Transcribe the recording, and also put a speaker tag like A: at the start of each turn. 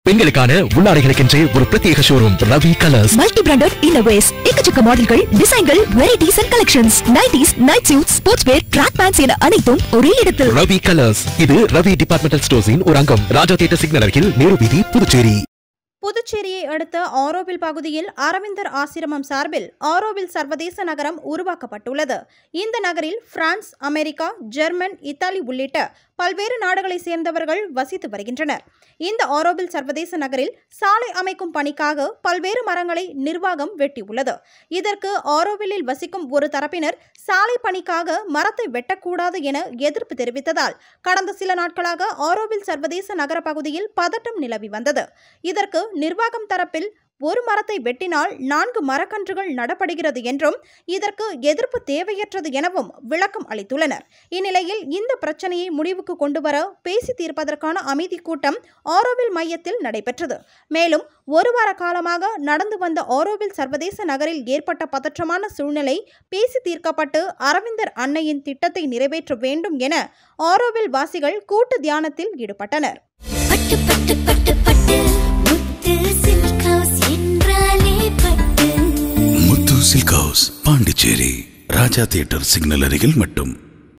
A: பெண்களுக்கான உள்ளாடைகளுக்கென்றே ஒரு பிரத்யேக showroom Ravi colours
B: multi branded இன்னோவேஸ் எக்கச்சக்க மாடல்கள் டிசைன்கள் varieties and collections nighties night suit sports wear track pants என அனைத்தும் ஒரே இடத்தில்
A: ரவி கலர்ஸ் இது ரவி டிபார்ட்மெண்டல் ஸ்டோர்ஸின் ஒரு அங்கம் ராஜா தியேட்டர் சிக்னல் அருகில் நேரு வீதி புதுச்சேரி
C: புதுச்சேரியை அடுத்த ஆரோவில் பகுதியில் அரவிந்தர் ஆசிரமம் சார்பில் ஆரோவில் சர்வதேச நகரம் உருவாக்கப்பட்டுள்ளது இந்த நகரில் பிரான்ஸ் அமெரிக்கா ஜெர்மன் இத்தாலி உள்ளிட்ட பல்வேறு நாடுகளைச் சேர்ந்தவர்கள் வசித்து வருகின்றனர் இந்த ஆரோவில் சர்வதேச நகரில் சாலை அமைக்கும் பணிக்காக பல்வேறு மரங்களை நிர்வாகம் வெட்டியுள்ளது இதற்கு ஆரோவிலில் வசிக்கும் ஒரு தரப்பினர் சாலை பணிக்காக மரத்தை வெட்டக்கூடாது என எதிர்ப்பு தெரிவித்ததால் கடந்த சில நாட்களாக ஆரோவில் சர்வதேச நகர பகுதியில் பதட்டம் நிலவி வந்தது இதற்கு நிர்வாகம் தரப்பில் ஒரு மரத்தை வெட்டினால் நான்கு மரக்கன்றுகள் நடப்படுகிறது என்றும் இதற்கு எதிர்ப்பு தேவையற்றது எனவும் விளக்கம் அளித்துள்ளனர் இந்நிலையில் இந்த பிரச்சனையை முடிவுக்கு கொண்டுவர பேசி தீர்ப்பதற்கான அமைதி கூட்டம் ஆரோவில் மையத்தில் நடைபெற்றது மேலும் ஒரு வார காலமாக நடந்து வந்த ஆரோவில் சர்வதேச நகரில் ஏற்பட்ட பதற்றமான சூழ்நிலை பேசி தீர்க்கப்பட்டு அரவிந்தர் அன்னையின் திட்டத்தை நிறைவேற்ற வேண்டும் என ஆரோவில் வாசிகள் கூட்டு தியானத்தில் ஈடுபட்டனர்
D: பட்டு பட்டு பட்டு பட்டு முத்து சில்க் ஹவுஸ் என்றாலே பட்டு
E: Muthu silk house Pondicherry Raja theatre signal அருகில் மட்டும்